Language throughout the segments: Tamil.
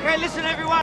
Okay, listen, everyone.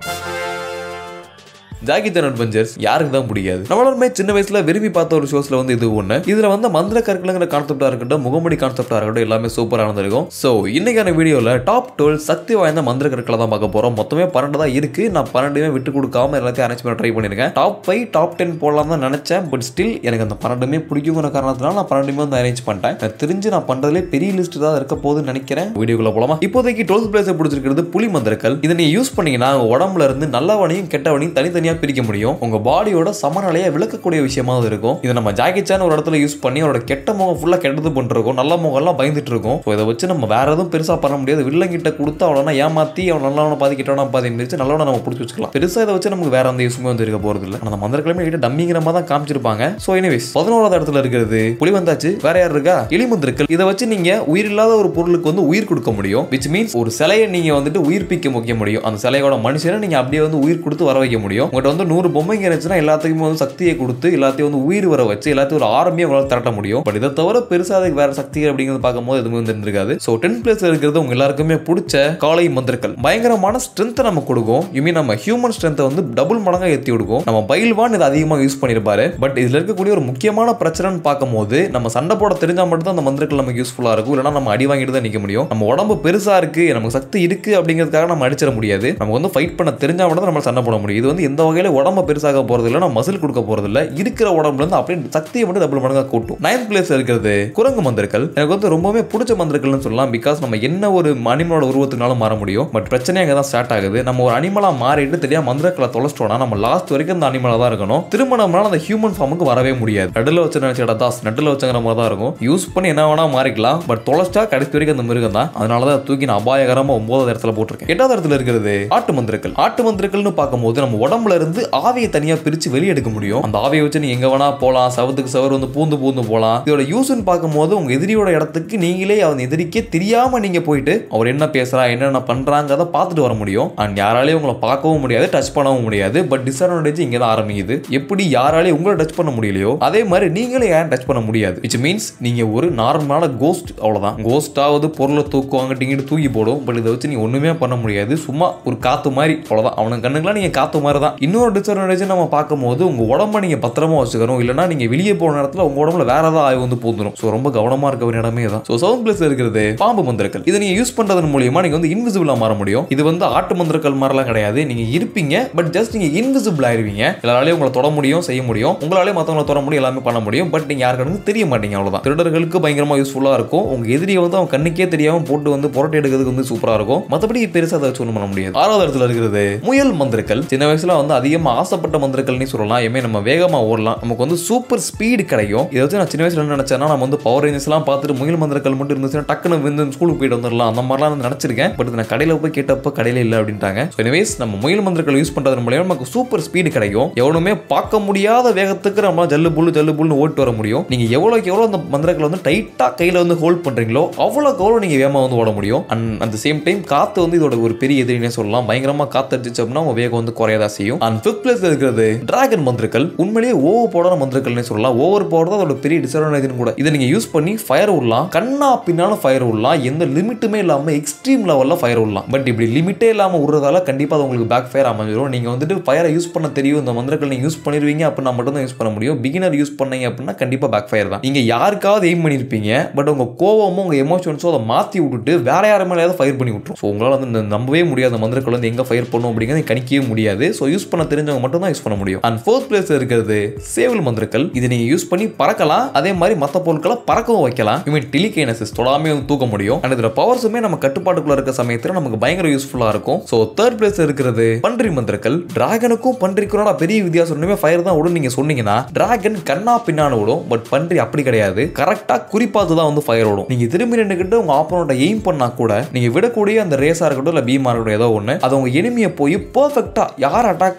Jackie Chan adventures யாருக்கு தான் பிடிக்காது நம்மளுமே சின்ன வயசுல விரும்பி பார்த்த ஒரு ஷோஸ்ல வந்து இது ஒண்ணு இதுல வந்து மந்திர கற்களுங்கிற கான்செப்டா இருக்கட்டும் முகமுடி கான்செப்டா இருக்கட்டும் எல்லாமே சூப்பரா இருந்திருக்கும் சோ இன்னைக்கான வீடியோல டாப் டுவெல் சக்தி வாய்ந்த மந்திர கற்களை தான் பார்க்க போறோம் மொத்தமே பன்னெண்டு தான் இருக்கு நான் பன்னெண்டுமே விட்டு கொடுக்காம எல்லாத்தையும் அரேஞ்ச் பண்ண ட்ரை பண்ணிருக்கேன் டாப் ஃபைவ் டாப் டென் போடலாம் தான் நினைச்சேன் பட் ஸ்டில் எனக்கு அந்த பன்னெண்டுமே பிடிக்குங்கிற காரணத்தினால நான் பன்னெண்டுமே வந்து அரேஞ்ச் பண்ணிட்டேன் எனக்கு தெரிஞ்சு நான் பண்றதுலே பெரிய லிஸ்ட் தான் இருக்க போகுதுன்னு நினைக்கிறேன் வீடியோக்குள்ள போலாமா இப்போதைக்கு டுவெல்த் பிளேஸ் பிடிச்சிருக்கிறது புலி மந்திரக்கல் இதை நீங்க யூஸ் பண்ணீங்கன்னா உங்க உடம்புல இருந்து நல்லவனையும் கெட்டவனையும் தனித்தனியா பிரிக்க முடியும் உங்க பாடியோட சமநிலையை விளக்கக்கூடிய விஷயமா அது இருக்கும் இதை நம்ம ஜாக்கி சான் ஒரு இடத்துல யூஸ் பண்ணி அவரோட கெட்ட முகம் ஃபுல்லா கெட்டது பண்ணிருக்கோம் நல்ல முகம் எல்லாம் பயந்துட்டு இருக்கும் ஸோ இதை வச்சு நம்ம வேற எதுவும் பெருசா பண்ண முடியாது வில்லங்கிட்ட கொடுத்து அவனை ஏமாத்தி அவன் நல்லவனை பாதி கெட்டவனா பாதி மிரிச்சு நல்லவனை நம்ம பிடிச்சி வச்சுக்கலாம் பெருசா இதை வச்சு நமக்கு வேற எந்த யூஸுமே வந்து இருக்க போறது இல்லை அந்த மந்திரக்கிழமை கிட்ட டம்மிங்கிற மாதிரி தான் காமிச்சிருப்பாங்க ஸோ எனிவேஸ் பதினோராவது இடத்துல இருக்கிறது புலி வந்தாச்சு வேற யார் இருக்கா எலிமந்திருக்கள் இதை வச்சு நீங்க உயிர் இல்லாத ஒரு பொருளுக்கு வந்து உயிர் கொடுக்க முடியும் விச் மீன்ஸ் ஒரு சிலையை நீங்க வந்துட்டு உயிர்ப்பிக்க வைக்க முடியும் அந்த சிலையோட மனுஷனை நீங்க அப்படியே வந்து உயிர் கொடுத்து வர வைக்க முடியும் உங்கள்கிட்ட வந்து நூறு பொம்மைங்க இருந்துச்சுன்னா எல்லாத்துக்குமே வந்து சக்தியை கொடுத்து எல்லாத்தையும் வந்து உயிர் வர வச்சு எல்லாத்தையும் ஒரு ஆரம்பியை உங்களால் திரட்ட முடியும் பட் இதை தவிர பெருசா அதுக்கு வேற சக்திகள் அப்படிங்கிறது பார்க்கும்போது எதுவுமே வந்து இருந்திருக்காது ஸோ டென் பிளேஸ் இருக்கிறது உங்க எல்லாருக்குமே பிடிச்ச காலை மந்திரங்கள் பயங்கரமான ஸ்ட்ரென்த்தை நம்ம கொடுக்கும் யூ மீன் நம்ம ஹியூமன் ஸ்ட்ரென்த்தை வந்து டபுள் மடங்கா ஏற்றி கொடுக்கும் நம்ம பைல்வான் இதை அதிகமாக யூஸ் பண்ணியிருப்பாரு பட் இதுல இருக்கக்கூடிய ஒரு முக்கியமான பிரச்சனைன்னு பார்க்கும்போது நம்ம சண்டை போட தெரிஞ்சா மட்டும் தான் அந்த மந்திரங்கள் நமக்கு யூஸ்ஃபுல்லா இருக்கும் இல்லைனா நம்ம அடி வாங்கிட்டு தான் நிற்க முடியும் நம்ம உடம்பு பெருசா இருக்கு நமக்கு சக்தி இருக்கு அப்படிங்கிறதுக்காக நம்ம அடிச்சிட முடியாது நம்ம வந்து ஃபைட் பண்ண தெரிஞ்சா மட்டும் தான் நம்ம சண்டை போட முடியும் இது வந்து எந்த வகையில உடம்ப பெருசாக போறது இல்லை நம்ம மசில் கொடுக்க போறது இல்லை இருக்கிற உடம்புல இருந்து அப்படியே சக்தியை மட்டும் டபுள் மடங்கா கூட்டும் நைன்த் பிளேஸ் இருக்கிறது குரங்கு மந்திரங்கள் எனக்கு வந்து ரொம்பவே பிடிச்ச மந்திரங்கள்னு சொல்லலாம் பிகாஸ் நம்ம என்ன ஒரு அனிமலோட உருவத்துனாலும் மாற முடியும் பட் பிரச்சனை அங்கே தான் ஸ்டார்ட் ஆகுது நம்ம ஒரு அனிமலா மாறிட்டு தெரியாம மந்திரக்களை தொலைச்சிட்டோம்னா நம்ம லாஸ்ட் வரைக்கும் அந்த அனிமலா தான் இருக்கணும் திரும்ப நம்மளால அந்த ஹியூமன் ஃபார்முக்கு வரவே முடியாது நடுல வச்சு நினைச்ச தாஸ் நடுல வச்சுங்கிற மாதிரி தான் இருக்கும் யூஸ் பண்ணி என்ன வேணா மாறிக்கலாம் பட் தொலைச்சா கடைசி வரைக்கும் அந்த மிருகம் தான் அதனால தான் தூக்கி நான் அபாயகரமா ஒன்பதாவது இடத்துல போட்டிருக்கேன் எட்டாவது இடத்துல இருக்கிறது ஆட்டு மந்திரங்கள் ஆட்டு மந்திரங்கள்னு பார்க்கும்போது நம்ம உடம்புல இருந்து ஆவியை தனியா பிரிச்சு வெளியே எடுக்க முடியும் அந்த ஆவியை வச்சு நீ எங்க வேணா போலாம் சவத்துக்கு சவர் வந்து பூந்து பூந்து போலாம் இதோட யூஸ்னு பார்க்கும்போது உங்க எதிரியோட இடத்துக்கு நீங்களே அவன் எதிரிக்கே தெரியாம நீங்க போயிட்டு அவர் என்ன பேசுறா என்னென்ன பண்றாங்கிறத பார்த்துட்டு வர முடியும் அண்ட் யாராலையும் உங்களை பார்க்கவும் முடியாது டச் பண்ணவும் முடியாது பட் டிஸ்அட்வான்டேஜ் இங்கே தான் ஆரம்பிக்குது எப்படி யாராலையும் உங்களை டச் பண்ண முடியலையோ அதே மாதிரி நீங்களே யாரும் டச் பண்ண முடியாது விச் மீன்ஸ் நீங்க ஒரு நார்மலான கோஸ்ட் அவ்வளவுதான் கோஸ்டாவது பொருளை தூக்கும் அங்கிட்டு இங்கிட்டு தூக்கி போடும் பட் இதை வச்சு நீ ஒண்ணுமே பண்ண முடியாது சும்மா ஒரு காத்து மாதிரி அவ்வளவுதான் அவனுக்கு கண்ணுக்கெல்லாம் நீங்க காத்து மாதிரி தான் இன்னொரு டிஸ்அட்வான்டேஜ் நம்ம பார்க்கும்போது உங்க உடம்ப நீங்க பத்திரமா வச்சுக்கணும் இல்லைன்னா நீங்க வெளியே போன நேரத்தில் உங்க உடம்புல வேற ஏதாவது ஆய்வு வந்து பூந்துடும் ஸோ ரொம்ப கவனமா இருக்க வேண்டிய இடமே தான் ஸோ சவுண்ட் பிளேஸ் இருக்கிறது பாம்பு மந்திரங்கள் இதை நீங்க யூஸ் பண்றதன் மூலியமா நீங்க வந்து இன்விசிபிளா மாற முடியும் இது வந்து ஆட்டு மந்திரங்கள் மாதிரிலாம் கிடையாது நீங்க இருப்பீங்க பட் ஜஸ்ட் நீங்க இன்விசிபிள் ஆயிருவீங்க எல்லாராலையும் உங்களை தொட முடியும் செய்ய முடியும் உங்களாலே மற்றவங்களை தொட முடியும் எல்லாமே பண்ண முடியும் பட் நீங்க யாருக்கும் தெரிய மாட்டீங்க அவ்வளவுதான் திருடர்களுக்கு பயங்கரமா யூஸ்ஃபுல்லா இருக்கும் உங்க எதிரியை வந்து அவன் கண்ணுக்கே தெரியாம போட்டு வந்து புரட்டி எடுக்கிறதுக்கு வந்து சூப்பரா இருக்கும் மற்றபடி பெருசா அதை வச்சு ஒன்றும் பண்ண முடியாது ஆறாவது இடத்துல இருக்கிறது முயல் மந்திரங்கள் சின்ன வயசுல வந்து அதிகமா ஆசைப்பட்ட மந்திரங்கள்னு சொல்லலாம் எமே நம்ம வேகமா ஓடலாம் நமக்கு வந்து சூப்பர் ஸ்பீடு கிடைக்கும் இதை வச்சு நான் சின்ன வயசுல என்ன நினைச்சேன்னா நம்ம வந்து பவர் ரேஞ்சஸ் எல்லாம் பார்த்துட்டு முயல் மந்திரங்கள் மட்டும் இருந்துச்சுன்னா டக்குன்னு வந்து ஸ்கூலுக்கு போயிட்டு வந்துடலாம் அந்த மாதிரிலாம் நான் நினைச்சிருக்கேன் பட் நான் கடையில போய் கேட்டப்ப கடையில இல்லை அப்படின்ட்டாங்க ஸோ எனிவேஸ் நம்ம முயல் மந்திரங்கள் யூஸ் பண்றது மூலியமா நமக்கு சூப்பர் ஸ்பீடு கிடைக்கும் எவனுமே பார்க்க முடியாத வேகத்துக்கு நம்ம ஜல்லு புல்லு ஜல்லு புல்லுன்னு ஓட்டு வர முடியும் நீங்க எவ்வளோக்கு எவ்வளோ அந்த மந்திரங்களை வந்து டைட்டா கையில வந்து ஹோல்ட் பண்றீங்களோ அவ்வளோக்கு எவ்வளோ நீங்க வேகமா வந்து ஓட முடியும் அண்ட் அட் சேம் டைம் காத்து வந்து இதோட ஒரு பெரிய எதிரினே சொல்லலாம் பயங்கரமா காத்து அடிச்சு அப்படின்னா உங்க வேகம் வந்து குறையதா செய்யும் அண்ட் ஃபிஃப்த் பிளேஸ் இருக்கிறது டிராகன் மந்திரங்கள் உண்மையிலேயே ஓவர் போடாத மந்திரங்கள்னே சொல்லலாம் ஓவர் பவர் தான் அதோட பெரிய டிஸ்அட்வான்டேஜ் கூட இதை நீங்க யூஸ் பண்ணி ஃபயர் விடலாம் கண்ணா பின்னாலும் ஃபயர் விடலாம் எந்த லிமிட்டுமே இல்லாம எக்ஸ்ட்ரீம் லெவல்ல ஃபயர் விடலாம் பட் இப்படி லிமிட்டே இல்லாம விடுறதால கண்டிப்பா அது உங்களுக்கு பேக் ஃபயர் அமைஞ்சிடும் நீங்க வந்துட்டு ஃபயரை யூஸ் பண்ண தெரியும் இந்த மந்திரங்கள் நீங்க யூஸ் பண்ணிருவீங்க அப்படின்னா மட்டும் தான் யூஸ் பண்ண முடியும் பிகினர் யூஸ் பண்ணீங்க அப்படின்னா கண்டிப்பா பேக் ஃபயர் தான் நீங்க யாருக்காவது எய்ம் பண்ணிருப்பீங்க பட் உங்க கோவமும் உங்க எமோஷன்ஸும் அதை மாத்தி விட்டுட்டு வேற யார் மேலேயாவது ஃபயர் பண்ணி விட்டுரும் ஸோ உங்களால் வந்து இந்த நம்பவே முடியாது அந்த மந்திரங்கள் வந்து எங்க ஃபயர் பண்ணும் அப்படிங்கிறது கணிக்கவே முடியாது ஸோ யூஸ் பண்ண தெரிஞ்சவங்க மட்டும் தான் யூஸ் பண்ண முடியும் அண்ட் ஃபோர்த் பிளேஸ் இருக்கிறது சேவல் மந்திரங்கள் இதை நீங்க யூஸ் பண்ணி பறக்கலாம் அதே மாதிரி மற்ற பொருட்களை பறக்கவும் வைக்கலாம் ஐ மீன் டெலிகைனசிஸ் தொடாமே வந்து தூக்க முடியும் அண்ட் இதோட பவர்ஸுமே நம்ம கட்டுப்பாட்டுக்குள்ள இருக்க சமயத்தில் நமக்கு பயங்கர யூஸ்ஃபுல்லா இருக்கும் ஸோ தேர்ட் பிளேஸ் இருக்கிறது பன்றி மந்திரங்கள் டிராகனுக்கும் பன்றிக்கும் பெரிய வித்தியாசம் ஒண்ணுமே ஃபயர் தான் விடும் நீங்க சொன்னீங்கன்னா டிராகன் கண்ணா பின்னான்னு விடும் பட் பன்றி அப்படி கிடையாது கரெக்டா குறிப்பாத்து தான் வந்து ஃபயர் விடும் நீங்க திரும்பி நின்றுக்கிட்டு உங்க ஆப்பனோட எய்ம் பண்ணா கூட நீங்க விடக்கூடிய அந்த ரேஸா இருக்கட்டும் இல்ல பீமா இருக்கட்டும் ஏதோ ஒண்ணு அது உங்க எனிமியை போய் பெர்ஃபெக்டா யார் அட்டாக்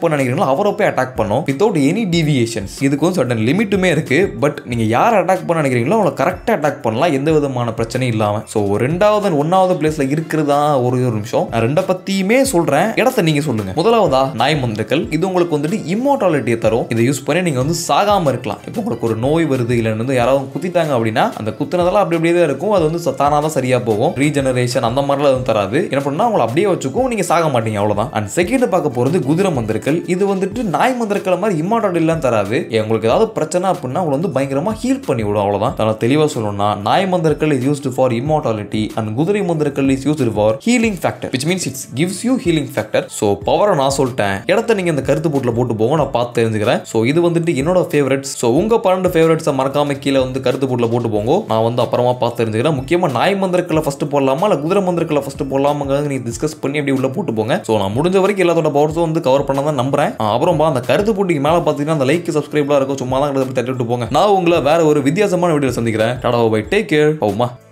பண்ண நினைக்கிறீங்களோ அவரை போய் அட்டாக் பண்ணும் வித்தவுட் எனி டீவியேஷன்ஸ் இதுக்கு வந்து சட்டன் லிமிட்டுமே இருக்கு பட் நீங்க யார் அட்டாக் பண்ண நினைக்கிறீங்களோ அவங்கள கரெக்டாக அட்டாக் பண்ணலாம் எந்த விதமான பிரச்சனையும் இல்லாம ஸோ ரெண்டாவது ஒன்னாவது பிளேஸ்ல இருக்கிறதா ஒரு ஒரு நிமிஷம் நான் ரெண்டை பத்தியுமே சொல்றேன் இடத்த நீங்க சொல்லுங்க முதலாவதா நாய் மந்திரங்கள் இது உங்களுக்கு வந்துட்டு இம்மோர்டாலிட்டியை தரும் இதை யூஸ் பண்ணி நீங்க வந்து சாகாம இருக்கலாம் இப்போ உங்களுக்கு ஒரு நோய் வருது இல்லை வந்து யாராவது குத்திட்டாங்க அப்படின்னா அந்த குத்துனதெல்லாம் அப்படி அப்படியே தான் இருக்கும் அது வந்து தானாக தான் சரியா போகும் ரீஜெனரேஷன் அந்த மாதிரிலாம் எதுவும் தராது என்ன பண்ணா உங்களை அப்படியே வச்சுக்கும் நீங்க சாக மாட்டீங்க அவ்வளவுதான் அண்ட் செகண்ட் பார்க்க போறது குதிரை மந்திரங்கள் இது வந்துட்டு நாய் மந்திரக்கள் மாதிரி இம்மார்டாலிட்டிலாம் தராது ஏ, உங்களுக்கு ஏதாவது பிரச்சனை அப்படின்னா உங்களை வந்து பயங்கரமா ஹீல் பண்ணி விடும் அவ்வளவுதான் நான் தெளிவாக சொல்லணும்னா நாய் மந்திரக்கள் is used for immortality and குதிரை மந்திரக்கள் is used for healing factor which means it's gives you healing factor so பவரை நான் சொல்லிட்டேன் இடத்த நீங்க இந்த கருத்து போட்டில் போட்டு போங்க நான் பார்த்து தெரிஞ்சுக்கிறேன் ஸோ இது வந்துட்டு என்னோட ஃபேவரட்ஸ் ஸோ உங்க பன்னெண்டு ஃபேவரட்ஸை மறக்காம கீழே வந்து கருத்து போட்டில் போட்டு போங்க நான் வந்து அப்புறமா பார்த்து தெரிஞ்சுக்கிறேன் முக்கியமாக நாய் மந்திரக்களை ஃபர்ஸ்ட் போடலாமா இல்லை குதிரை மந்திரக்களை ஃபர்ஸ்ட் போடலாமாங்கிறது நீங்க டிஸ்கஸ் பண்ணி அப்படி உள்ள போட்டு போங்க ஸோ நான் முடிஞ்ச வரைக்கும் எல்லாத்தோட பவர்ஸும் வந்து கவர் பண்ண தான் நம்புறேன் ஆ, அப்புறமா அந்த கருத்து போட்டிக்கு மேலே பார்த்தீங்கன்னா அந்த லைக் சப்ஸ்கிரைப்லாம் இருக்கும் சும்மா தான் தட்டி விட்டு போங்க நான் உங்களை வேற ஒரு வித்தியாசமான வீடியோ சந்திக்கிறேன் டாடா பை டேக் கேர் ஓமா